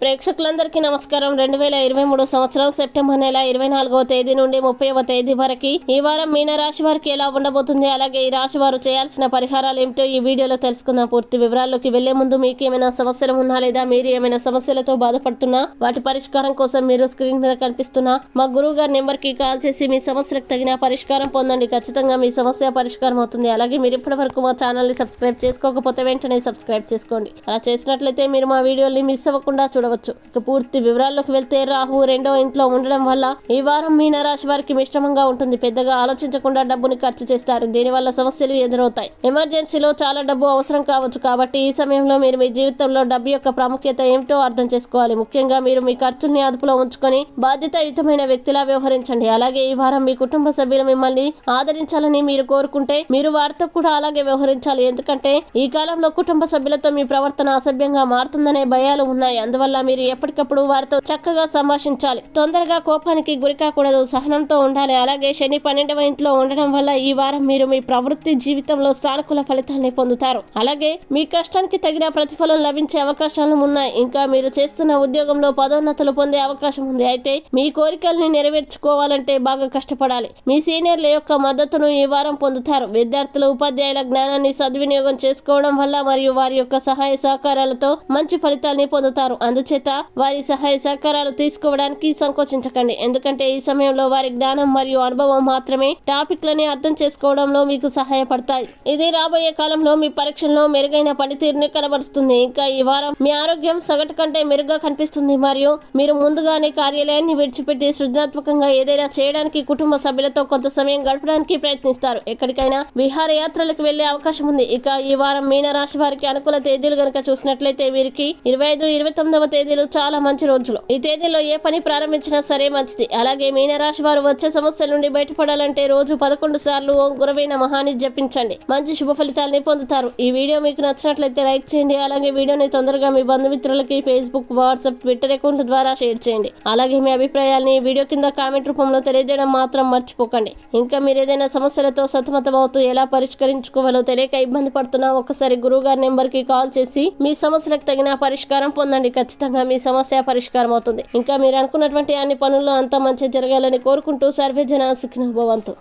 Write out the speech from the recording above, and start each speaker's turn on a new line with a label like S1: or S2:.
S1: ప్రేక్షకులందరికీ నమస్కారం రెండు వేల ఇరవై మూడు సంవత్సరం సెప్టెంబర్ నెల ఇరవై నాలుగవ తేదీ నుండి ముప్పైవ తేదీ వరకు ఈ వారం మీన రాశి వారికి ఎలా ఉండబోతుంది అలాగే ఈ రాశి వారు చేయాల్సిన పరిహారాలు ఏమిటో ఈ వీడియోలో తెలుసుకుందాం పూర్తి వివరాల్లోకి వెళ్లే ముందు మీకు ఏమైనా సమస్యలు ఉన్నా లేదా మీరు ఏమైనా సమస్యలతో బాధపడుతున్నా వాటి పరిష్కారం కోసం మీరు స్క్రీన్ మీద కనిపిస్తున్న మా గురువు గారి నెంబర్ కి కాల్ చేసి మీ సమస్యలకు తగిన పరిష్కారం పొందండి ఖచ్చితంగా మీ సమస్య పరిష్కారం అవుతుంది అలాగే మీరు ఇప్పటి వరకు మా ఛానల్ ని సబ్స్క్రైబ్ చేసుకోకపోతే వెంటనే సబ్స్క్రైబ్ చేసుకోండి అలా చేసినట్లయితే మీరు మా వీడియోని మిస్ అవ్వకుండా చూడవచ్చు ఇక పూర్తి వివరాల్లోకి వెళ్తే రాహు రెండో ఇంట్లో ఉండడం వల్ల ఈ వారం మీన రాశి వారికి మిశ్రమంగా ఉంటుంది పెద్దగా ఆలోచించకుండా డబ్బుని ఖర్చు చేస్తారు దీనివల్ల సమస్యలు ఎదురవుతాయి ఎమర్జెన్సీలో చాలా డబ్బు అవసరం కావచ్చు కాబట్టి ఈ సమయంలో మీరు మీ జీవితంలో డబ్బు యొక్క ప్రాముఖ్యత ఏమిటో అర్థం చేసుకోవాలి ముఖ్యంగా మీరు మీ ఖర్చుల్ని అదుపులో ఉంచుకొని బాధ్యతాయుతమైన వ్యక్తిలా వ్యవహరించండి అలాగే ఈ వారం మీ కుటుంబ సభ్యులు మిమ్మల్ని ఆదరించాలని మీరు కోరుకుంటే మీరు వారితో కూడా అలాగే వ్యవహరించాలి ఎందుకంటే ఈ కాలంలో కుటుంబ సభ్యులతో మీ ప్రవర్తన అసభ్యంగా మారుతుందనే భయాలు ఉన్నాయి అందువల్ల మీరు ఎప్పటికప్పుడు వారితో చక్కగా సంభాషించాలి తొందరగా కోపానికి గురి కాకూడదు సహనంతో ఉండాలి అలాగే శని పన్నెండవ ఇంట్లో ఉండడం వల్ల ఈ వారం మీరు మీ ప్రవృత్తి జీవితంలో సానుకూల ఫలితాన్ని పొందుతారు అలాగే మీ కష్టానికి తగిన ప్రతిఫలం లభించే అవకాశాలు ఉన్నాయి ఇంకా మీరు చేస్తున్న ఉద్యోగంలో పదోన్నతులు పొందే అవకాశం ఉంది అయితే మీ కోరికల్ని నెరవేర్చుకోవాలంటే బాగా కష్టపడాలి మీ సీనియర్ల యొక్క మద్దతును ఈ వారం పొందుతారు విద్యార్థులు ఉపాధ్యాయుల జ్ఞానాన్ని సద్వినియోగం చేసుకోవడం వల్ల మరియు వారి యొక్క సహాయ సహకారాలతో మంచి ఫలితాల్ని పొందుతారు అందుచేత వారి సహాయ సహకారాలు తీసుకోవడానికి సంకోచించకండి ఎందుకంటే ఈ సమయంలో వారి జ్ఞానం మరియు అనుభవం మాత్రమే టాపిక్లని అర్థం చేసుకోవడంలో మీకు సహాయపడతాయి ఇది రాబోయే కాలంలో మీ పరీక్షల్లో మెరుగైన పనితీరుని కనబరుస్తుంది ఇంకా ఈ వారం మీ ఆరోగ్యం సగటు కంటే మెరుగ్గా కనిపిస్తుంది మరియు మీరు ముందుగానే కార్యాలయాన్ని విడిచిపెట్టి సృజనాత్మకంగా ఏదైనా చేయడానికి కుటుంబ సభ్యులతో కొంత సమయం గడపడానికి ప్రయత్నిస్తారు ఎక్కడికైనా విహారయాత్రలకు వెళ్లే అవకాశం ఉంది ఇక ఈ వారం మీన రాశి వారికి అనుకూల తేదీలు గనక చూసినట్లయితే వీరికి ఇరవై ఐదు ఇరవై తొమ్మిదవ తేదీలు చాలా మంచి రోజులు ఈ తేదీలో ఏ పని ప్రారంభించినా సరే మంచిది అలాగే మీన రాశి వారు వచ్చే సమస్యల నుండి బయటపడాలంటే రోజు పదకొండు సార్లు ఓం గురవైన మహాని జపించండి మంచి శుభ ఫలితాలని పొందుతారు ఈ వీడియో మీకు నచ్చినట్లయితే లైక్ చేయండి అలాగే వీడియోని తొందరగా మీ బంధుమిత్రులకి ఫేస్బుక్ వాట్సాప్ ట్విట్టర్ అకౌంట్ ద్వారా షేర్ చేయండి అలాగే మీ అభిప్రాయాల్ని వీడియో కింద కామెంట్ రూపంలో తెలియజేయడం మాత్రం మర్చిపోకండి ఇంకా మీరు ఏదైనా సమస్యలతో సతమతమవుతూ ఎలా పరిష్కరించుకోవాలో తెలియక ఇబ్బంది పడుతున్నా ఒకసారి గురువు గారి నెంబర్ కి కాల్ చేసి మీ సమస్యలకు తగిన పరిష్కారం పొందండి ఖచ్చితంగా మీ సమస్య పరిష్కారం అవుతుంది ఇంకా మీరు అనుకున్నటువంటి అన్ని పనుల్లో అంతా మంచి జరగాలని కోరుకుంటూ సర్వే జన సుఖిన భవంతు